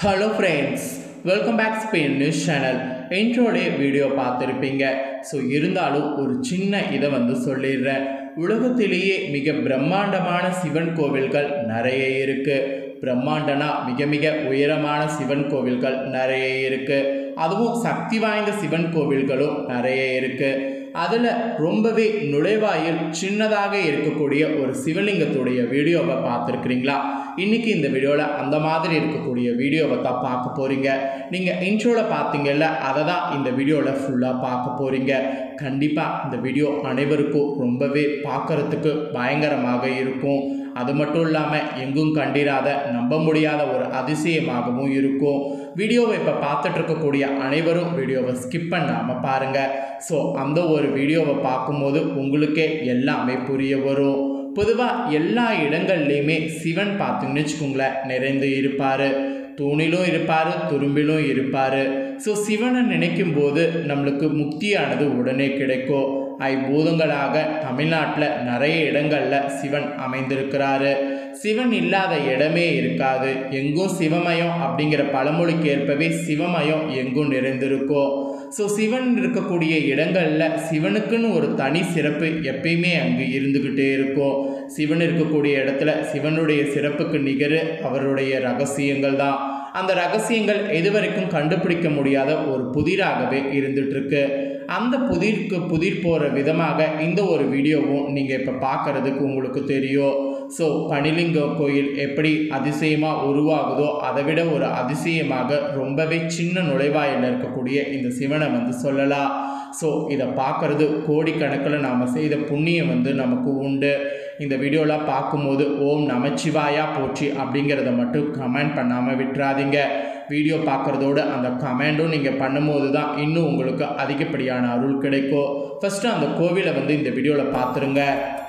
hello friends welcome back Spain news channel இன்ட்ரோலே video பார்த்துருப்பீங்க so இருந்தாலும் ஒரு சின்ன இதை வந்து சொல்லிடுறேன் உலகத்திலேயே மிக பிரம்மாண்டமான சிவன் கோவில்கள் நிறைய இருக்குது பிரம்மாண்டனா மிக மிக உயரமான சிவன் கோவில்கள் நிறைய இருக்குது அதுவும் சக்தி வாய்ந்த சிவன் கோவில்களும் நிறைய இருக்குது அதில் ரொம்பவே நுழைவாயில் சின்னதாக இருக்கக்கூடிய ஒரு சிவலிங்கத்துடைய வீடியோவை பார்த்துருக்குறீங்களா இன்றைக்கி இந்த வீடியோவில் அந்த மாதிரி இருக்கக்கூடிய வீடியோவை தான் பார்க்க போகிறீங்க நீங்கள் இன்ட்ரோவில் பார்த்தீங்கல்ல அதை தான் இந்த வீடியோவில் ஃபுல்லாக பார்க்க போகிறீங்க கண்டிப்பாக இந்த வீடியோ அனைவருக்கும் ரொம்பவே பார்க்குறதுக்கு பயங்கரமாக இருக்கும் அது மட்டும் இல்லாமல் எங்கும் கண்டிராத நம்ப முடியாத ஒரு அதிசயமாகவும் இருக்கும் வீடியோவை இப்போ பார்த்துட்டு இருக்கக்கூடிய அனைவரும் வீடியோவை ஸ்கிப் பண்ணாமல் பாருங்கள் ஸோ அந்த ஒரு வீடியோவை பார்க்கும்போது உங்களுக்கே எல்லாமே புரிய வரும் பொதுவாக எல்லா இடங்கள்லையுமே சிவன் பார்த்தீங்கன்னு வச்சுக்கோங்களேன் நிறைந்து இருப்பார் தூணிலும் இருப்பார் துரும்பிலும் இருப்பார் ஸோ சிவனை நினைக்கும் போது நம்மளுக்கு முக்தியானது உடனே கிடைக்கும் ஐம்பூதங்களாக தமிழ்நாட்டில் நிறைய இடங்களில் சிவன் அமைந்திருக்கிறாரு சிவன் இல்லாத இடமே இருக்காது எங்கும் சிவமயம் அப்படிங்கிற பழமொழிக்கு ஏற்பவே சிவமயம் எங்கும் நிறைந்திருக்கும் ஸோ சிவன் இருக்கக்கூடிய இடங்களில் சிவனுக்குன்னு ஒரு தனி சிறப்பு எப்பயுமே அங்கு இருந்துக்கிட்டே இருக்கும் சிவன் இருக்கக்கூடிய இடத்துல சிவனுடைய சிறப்புக்கு நிகர் அவருடைய ரகசியங்கள் தான் அந்த ரகசியங்கள் எதுவரைக்கும் கண்டுபிடிக்க முடியாத ஒரு புதிராகவே இருந்துகிட்ருக்கு அந்த புதிர்க்கு புதிர் போகிற விதமாக இந்த ஒரு வீடியோவும் நீங்கள் இப்போ பார்க்குறதுக்கு உங்களுக்கு தெரியும் ஸோ பனிலிங்க கோயில் எப்படி அதிசயமாக உருவாகுதோ அதை விட ஒரு அதிசயமாக ரொம்பவே சின்ன நுழைவாயில் இருக்கக்கூடிய இந்த சிவனை வந்து சொல்லலாம் ஸோ இதை பார்க்குறது கோடிக்கணக்கில் நாம் செய்த புண்ணியம் வந்து நமக்கு உண்டு இந்த வீடியோலாம் பார்க்கும்போது ஓம் நமச்சிவாயா போச்சு அப்படிங்கிறத மட்டும் கமெண்ட் பண்ணாமல் விட்டுறாதீங்க வீடியோ பார்க்குறதோடு அந்த கமெண்டும் நீங்கள் பண்ணும்போது தான் இன்னும் உங்களுக்கு அதிகப்படியான அருள் கிடைக்கும் ஃபஸ்ட்டு அந்த கோவிலை வந்து இந்த வீடியோவில் பார்த்துருங்க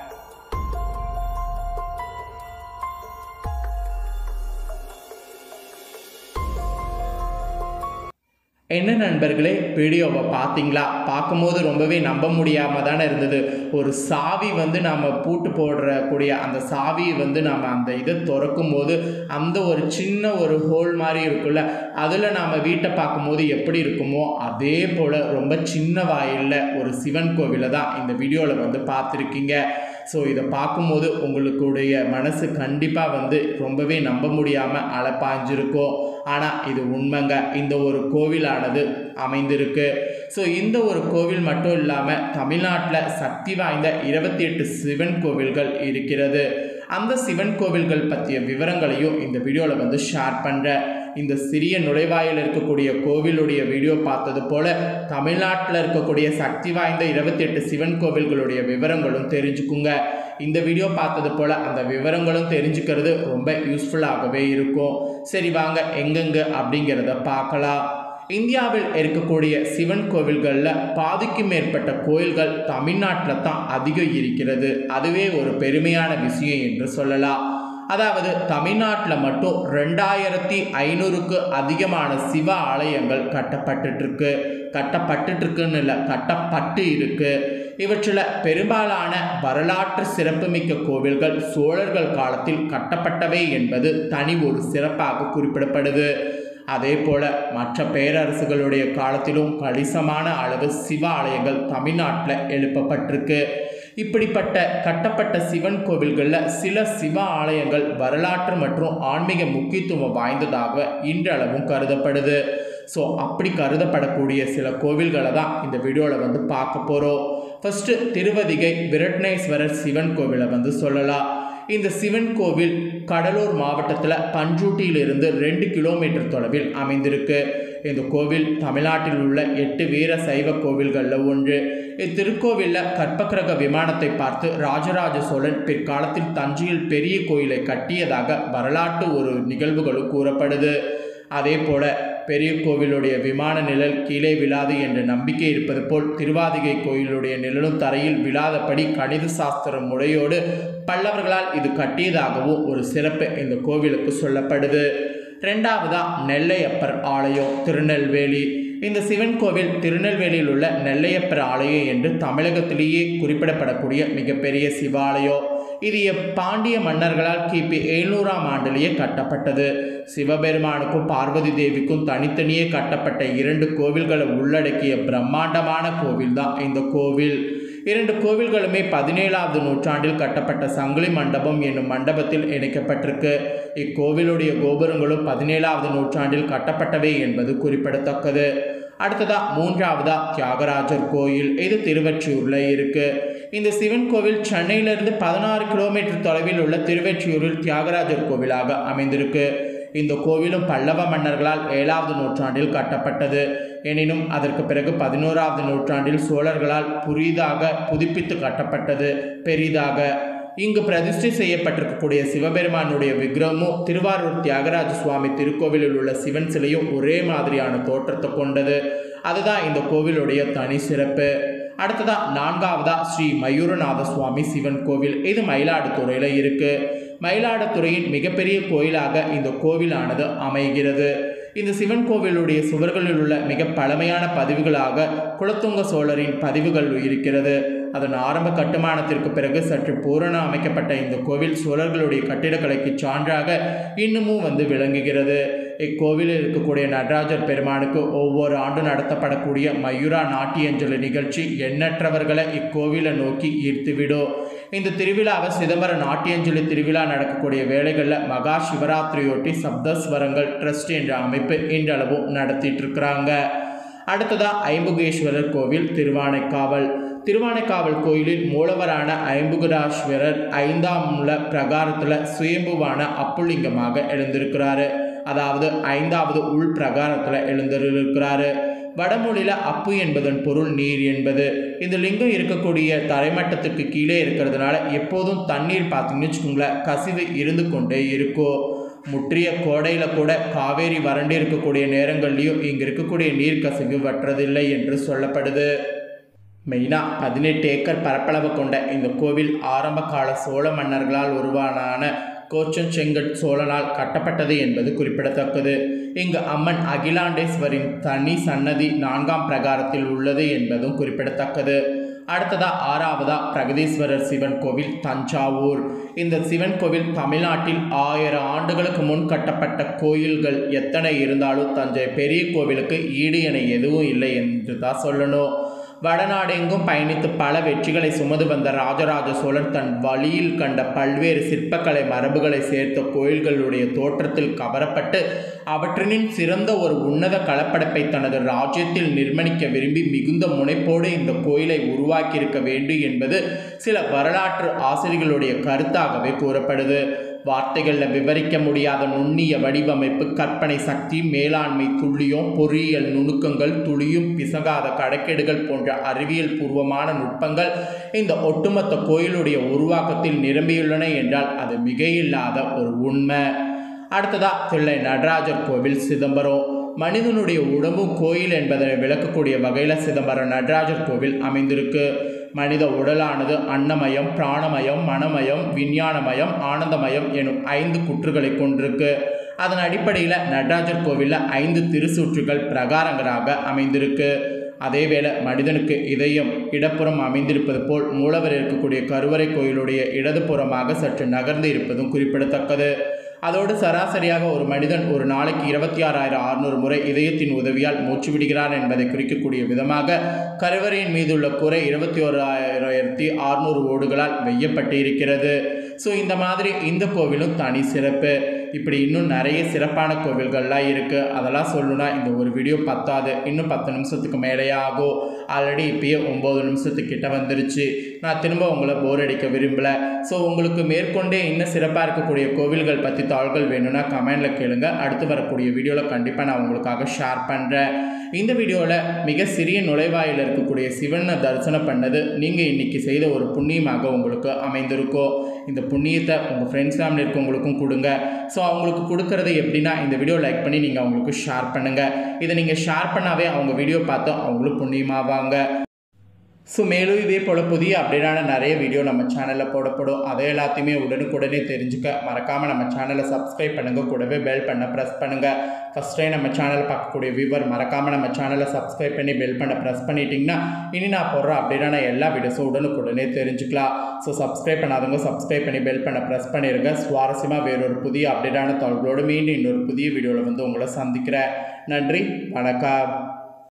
என்ன நண்பர்களே வீடியோவை பார்த்தீங்களா பார்க்கும்போது ரொம்பவே நம்ப முடியாமல் தானே இருந்தது ஒரு சாவி வந்து நாம் பூட்டு போடுறக்கூடிய அந்த சாவி வந்து நாம் அந்த இதை திறக்கும் போது அந்த ஒரு சின்ன ஒரு ஹோல் மாதிரி இருக்குல்ல அதில் நாம் வீட்டை பார்க்கும்போது எப்படி இருக்குமோ அதே போல் ரொம்ப சின்ன வாயிலில் ஒரு சிவன் கோவிலை தான் இந்த வீடியோவில் வந்து பார்த்துருக்கீங்க ஸோ இதை பார்க்கும்போது உங்களுடைய மனசு கண்டிப்பாக வந்து ரொம்பவே நம்ப முடியாமல் அலப்பாஞ்சிருக்கும் ஆனால் இது உண்மைங்க இந்த ஒரு கோவிலானது அமைந்திருக்கு ஸோ இந்த ஒரு கோவில் மட்டும் இல்லாமல் தமிழ்நாட்டில் சக்தி வாய்ந்த இருபத்தி எட்டு சிவன் கோவில்கள் இருக்கிறது அந்த சிவன் கோவில்கள் பற்றிய விவரங்களையும் இந்த வீடியோவில் வந்து ஷேர் பண்ணுறேன் இந்த சிறிய நுழைவாயில் இருக்கக்கூடிய கோவிலுடைய வீடியோ பார்த்தது போல தமிழ்நாட்டில் இருக்கக்கூடிய சக்தி வாய்ந்த இருபத்தி எட்டு சிவன் கோவில்களுடைய விவரங்களும் தெரிஞ்சுக்குங்க இந்த வீடியோ பார்த்தது போல் அந்த விவரங்களும் தெரிஞ்சுக்கிறது ரொம்ப யூஸ்ஃபுல்லாகவே இருக்கும் சரி வாங்க எங்கெங்க அப்படிங்கிறத பார்க்கலாம் இந்தியாவில் இருக்கக்கூடிய சிவன் கோவில்களில் பாதிக்கும் மேற்பட்ட கோயில்கள் தமிழ்நாட்டில் தான் அதிகம் இருக்கிறது அதுவே ஒரு பெருமையான விஷயம் என்று சொல்லலாம் அதாவது தமிழ்நாட்டில் மட்டும் ரெண்டாயிரத்தி ஐநூறுக்கு அதிகமான சிவ ஆலயங்கள் கட்டப்பட்டுருக்கு கட்டப்பட்டுருக்குன்னு இல்லை கட்டப்பட்டு இருக்கு இவற்றில் பெரும்பாலான வரலாற்று சிறப்புமிக்க கோவில்கள் சோழர்கள் காலத்தில் கட்டப்பட்டவை என்பது தனி ஒரு சிறப்பாக குறிப்பிடப்படுது அதே போல மற்ற பேரரசுகளுடைய காலத்திலும் கணிசமான அளவு சிவ ஆலயங்கள் தமிழ்நாட்டில் எழுப்பப்பட்டிருக்கு இப்படிப்பட்ட கட்டப்பட்ட சிவன் கோவில்களில் சில சிவ ஆலயங்கள் வரலாற்று மற்றும் ஆன்மீக முக்கியத்துவம் வாய்ந்ததாக இன்றளவும் கருதப்படுது ஸோ அப்படி கருதப்படக்கூடிய சில கோவில்களை தான் இந்த வீடியோவில் வந்து பார்க்க போகிறோம் ஃபஸ்ட்டு திருவதிகை விரட்னேஸ்வரர் சிவன் கோவிலை வந்து சொல்லலாம் இந்த சிவன் கோவில் கடலூர் மாவட்டத்தில் பஞ்சூட்டியிலிருந்து ரெண்டு கிலோமீட்டர் தொலைவில் அமைந்திருக்கு இந்த கோவில் தமிழ்நாட்டில் உள்ள எட்டு வீர சைவ கோவில்களில் ஒன்று இத்திருக்கோவிலில் கற்பக்கிரக விமானத்தை பார்த்து ராஜராஜ சோழன் பிற்காலத்தில் தஞ்சையில் பெரிய கோயிலை கட்டியதாக வரலாற்று ஒரு நிகழ்வுகளும் கூறப்படுது அதே போல பெரிய கோவிலுடைய விமான நிழல் கீழே விழாது என்ற நம்பிக்கை இருப்பது போல் திருவாதிகை கோயிலுடைய நிழலும் தரையில் விழாதபடி கணித சாஸ்திர முறையோடு பல்லவர்களால் இது கட்டியதாகவும் ஒரு சிறப்பு இந்த கோவிலுக்கு சொல்லப்படுது ரெண்டாவதா நெல்லையப்பர் ஆலயம் திருநெல்வேலி இந்த சிவன் கோவில் திருநெல்வேலியில் உள்ள நெல்லையப்பர் ஆலயம் என்று தமிழகத்திலேயே குறிப்பிடப்படக்கூடிய மிகப்பெரிய சிவாலயம் இது பாண்டிய மன்னர்களால் கிபி எழுநூறாம் ஆண்டிலேயே கட்டப்பட்டது சிவபெருமானுக்கும் பார்வதி தேவிக்கும் தனித்தனியே கட்டப்பட்ட இரண்டு கோவில்களை உள்ளடக்கிய பிரம்மாண்டமான கோவில் தான் இந்த கோவில் இரண்டு கோவில்களுமே பதினேழாவது நூற்றாண்டில் கட்டப்பட்ட சங்கிலி மண்டபம் என்னும் மண்டபத்தில் இணைக்கப்பட்டிருக்கு இக்கோவிலுடைய கோபுரங்களும் பதினேழாவது நூற்றாண்டில் கட்டப்பட்டவை என்பது குறிப்பிடத்தக்கது அடுத்ததா மூன்றாவதா தியாகராஜர் கோயில் இது திருவெற்றியூரில் இருக்கு இந்த சிவன் கோவில் சென்னையிலிருந்து பதினாறு கிலோமீட்டர் தொலைவில் உள்ள திருவெற்றியூரில் தியாகராஜர் கோவிலாக அமைந்திருக்கு இந்த கோவிலும் பல்லவ மன்னர்களால் ஏழாவது நூற்றாண்டில் கட்டப்பட்டது எனினும் அதற்கு பிறகு பதினோராவது நூற்றாண்டில் சோழர்களால் புதிதாக புதுப்பித்து கட்டப்பட்டது பெரிதாக இங்கு பிரதிஷ்டை செய்யப்பட்டிருக்கக்கூடிய சிவபெருமானுடைய விக்கிரகமும் திருவாரூர் தியாகராஜ சுவாமி திருக்கோவிலில் உள்ள சிவன் சிலையும் ஒரே மாதிரியான தோற்றத்தை கொண்டது அதுதான் இந்த கோவிலுடைய தனி சிறப்பு அடுத்ததா நான்காவதா ஸ்ரீ மயூரநாத சுவாமி சிவன் கோவில் இது மயிலாடுதுறையில் இருக்கு மயிலாடுதுறையின் மிகப்பெரிய கோயிலாக இந்த கோவிலானது அமைகிறது இந்த சிவன் கோவிலுடைய சுவர்களில் உள்ள மிக பழமையான பதிவுகளாக குலத்துங்க சோழரின் பதிவுகள் இருக்கிறது அதன் ஆரம்ப கட்டுமானத்திற்கு பிறகு சற்று பூரண அமைக்கப்பட்ட இந்த கோவில் சோழர்களுடைய கட்டிடக்கலைக்கு சான்றாக இன்னமும் வந்து விளங்குகிறது இக்கோவிலில் இருக்கக்கூடிய நடராஜர் பெருமானுக்கு ஒவ்வொரு ஆண்டு நடத்தப்படக்கூடிய மயூரா நாட்டியஞ்சலி நிகழ்ச்சி எண்ணற்றவர்களை இக்கோவிலை நோக்கி ஈர்த்துவிடும் இந்த திருவிழாவை சிதம்பரம் நாட்டியஞ்சலி திருவிழா நடக்கக்கூடிய வேளைகளில் மகா சிவராத்திரியொட்டி சப்தஸ்வரங்கள் ட்ரஸ்ட் என்ற அமைப்பு இன்றளவும் நடத்திட்டு இருக்கிறாங்க அடுத்ததா ஐம்புகேஸ்வரர் கோவில் திருவானைக்காவல் திருவானைக்காவல் கோயிலில் மூலவரான ஐம்புகராஸ்வரர் ஐந்தாம் உள்ள பிரகாரத்தில் சுயம்புவான அப்புலிங்கமாக எழுந்திருக்கிறாரு அதாவது ஐந்தாவது உள் பிரகாரத்தில் எழுந்திருக்கிறாரு வடமொழியில் அப்பு என்பதன் பொருள் நீர் என்பது இந்த லிங்கம் இருக்கக்கூடிய தரைமட்டத்துக்கு கீழே இருக்கிறதுனால எப்போதும் தண்ணீர் பார்த்தீங்கன்னு வச்சுக்கோங்களேன் கசிவு இருந்து கொண்டே இருக்கும் முற்றிய கோடையில் கூட காவேரி வறண்டு இருக்கக்கூடிய நேரங்கள்லையும் இங்கே இருக்கக்கூடிய நீர் கசிவு வற்றதில்லை என்று சொல்லப்படுது மெயினாக பதினெட்டு ஏக்கர் பரப்பளவு கொண்ட இந்த கோவில் ஆரம்ப கால சோழ மன்னர்களால் உருவான கோச்சன் செங்கட் சோழனால் கட்டப்பட்டது என்பது குறிப்பிடத்தக்கது இங்கு அம்மன் அகிலாண்டேஸ்வரின் தனி சன்னதி நான்காம் பிரகாரத்தில் உள்ளது என்பதும் குறிப்பிடத்தக்கது அடுத்ததா ஆறாவதா பிரகதீஸ்வரர் சிவன் கோவில் தஞ்சாவூர் இந்த சிவன் கோவில் தமிழ்நாட்டில் ஆயிரம் ஆண்டுகளுக்கு முன் கட்டப்பட்ட கோயில்கள் எத்தனை இருந்தாலும் தஞ்சை பெரிய கோவிலுக்கு ஈடு என எதுவும் இல்லை என்று தான் சொல்லணும் வடநாடெங்கும் பயணித்து பல வெற்றிகளை சுமந்து வந்த ராஜராஜ சோழன் தன் வழியில் கண்ட பல்வேறு சிற்பக்கலை மரபுகளை சேர்த்த கோயில்களுடைய தோற்றத்தில் கவரப்பட்டு அவற்றினின் சிறந்த ஒரு உன்னத கலப்படைப்பை தனது ராஜ்யத்தில் நிர்மணிக்க விரும்பி மிகுந்த முனைப்போடு இந்த கோயிலை உருவாக்கியிருக்க வேண்டும் என்பது சில வரலாற்று ஆசிரியர்களுடைய கருத்தாகவே கூறப்படுது வார்த்தைகளில் விவரிக்க முடியாத நுண்ணிய வடிவமைப்பு கற்பனை சக்தி மேலாண்மை துல்லியம் பொறியியல் நுணுக்கங்கள் துளியும் பிசகாத கணக்கெடுகள் போன்ற அறிவியல் பூர்வமான நுட்பங்கள் இந்த ஒட்டுமொத்த கோயிலுடைய உருவாக்கத்தில் நிரம்பியுள்ளன என்றால் அது மிகையில்லாத ஒரு உண்மை அடுத்ததா தில்லை நடராஜர் கோவில் சிதம்பரம் மனிதனுடைய உடம்பு கோயில் என்பதனை விளக்கக்கூடிய வகையில் சிதம்பரம் நடராஜர் கோவில் அமைந்திருக்கு மனித உடலானது அன்னமயம் பிராணமயம் மனமயம் விஞ்ஞானமயம் ஆனந்தமயம் எனும் ஐந்து குற்றுகளை கொண்டிருக்கு அதன் அடிப்படையில் நடராஜர் கோவிலில் ஐந்து திருச்சூற்றுகள் பிரகாரங்களாக அமைந்திருக்கு அதேவேளை மனிதனுக்கு இதயம் இடப்புறம் அமைந்திருப்பது போல் மூலவர் இருக்கக்கூடிய கருவறை கோயிலுடைய இடதுபுறமாக சற்று நகர்ந்து இருப்பதும் குறிப்பிடத்தக்கது அதோடு சராசரியாக ஒரு மனிதன் ஒரு நாளைக்கு இருபத்தி ஆறாயிரம் அறுநூறு முறை இதயத்தின் உதவியால் மூச்சு விடுகிறான் என்பதை குறிக்கக்கூடிய விதமாக கருவறையின் மீதுள்ள குறை இருபத்தி ஓராயிரத்தி அறுநூறு ஓடுகளால் வெய்யப்பட்டு இருக்கிறது ஸோ இந்த மாதிரி இந்த கோவிலும் தனி சிறப்பு இப்படி இன்னும் நிறைய சிறப்பான கோவில்கள்லாம் இருக்குது அதெல்லாம் சொல்லணும்னா இந்த ஒரு வீடியோ பத்தாது இன்னும் பத்து நிமிஷத்துக்கு மேலேயே ஆகும் ஆல்ரெடி இப்பயே ஒம்பது நிமிஷத்துக்கிட்ட வந்துருச்சு நான் திரும்ப உங்களை போர் அடிக்க விரும்பலை ஸோ உங்களுக்கு மேற்கொண்டே இன்னும் சிறப்பாக இருக்கக்கூடிய கோவில்கள் பற்றி தாள்கள் வேணும்னா கமெண்டில் கேளுங்க அடுத்து வரக்கூடிய வீடியோவில் கண்டிப்பாக நான் உங்களுக்காக ஷேர் பண்ணுறேன் இந்த வீடியோவில் மிக சிறிய நுழைவாயில் இருக்கக்கூடிய சிவனை தரிசனம் பண்ணது நீங்கள் இன்றைக்கி செய்த ஒரு புண்ணியமாக உங்களுக்கு அமைந்திருக்கும் இந்த புண்ணியத்தை உங்கள் ஃப்ரெண்ட்ஸ் ஃபேமிலி இருக்கவங்களுக்கும் கொடுங்க ஸோ அவங்களுக்கு கொடுக்கறது எப்படின்னா இந்த வீடியோ லைக் பண்ணி நீங்கள் அவங்களுக்கு ஷேர் பண்ணுங்கள் இதை நீங்கள் ஷேர் பண்ணாவே அவங்க வீடியோ பார்த்து அவங்களும் புண்ணியமாவாங்க ஸோ மேலும் இதே போல் புதிய அப்டேட்டான நிறைய வீடியோ நம்ம சேனலில் போடப்படும் அதை எல்லாத்தையுமே உடனுக்குடனே தெரிஞ்சுக்க மறக்காமல் நம்ம சேனலை சப்ஸ்கிரைப் பண்ணுங்கள் கூடவே பெல் பண்ண ப்ரெஸ் பண்ணுங்கள் ஃபஸ்ட் டைம் நம்ம சேனலை பார்க்கக்கூடிய வியூவர் மறக்காமல் நம்ம சேனலை சப்ஸ்கிரைப் பண்ணி பெல் பண்ண ப்ரெஸ் பண்ணிட்டீங்கன்னா இனி நான் போடுற அப்டேட்டான எல்லா வீடியோஸும் உடனுக்குடனே தெரிஞ்சுக்கலாம் ஸோ சப்ஸ்கிரைப் பண்ணாதவங்க சப்ஸ்கிரைப் பண்ணி பெல் பண்ண ப்ரெஸ் பண்ணிடுங்க சுவாரஸ்யமாக வேறொரு புதிய அப்டேட்டான தகவலோடு மீண்டும் இன்னொரு புதிய வீடியோவில் வந்து உங்களை சந்திக்கிறேன் நன்றி வணக்கம்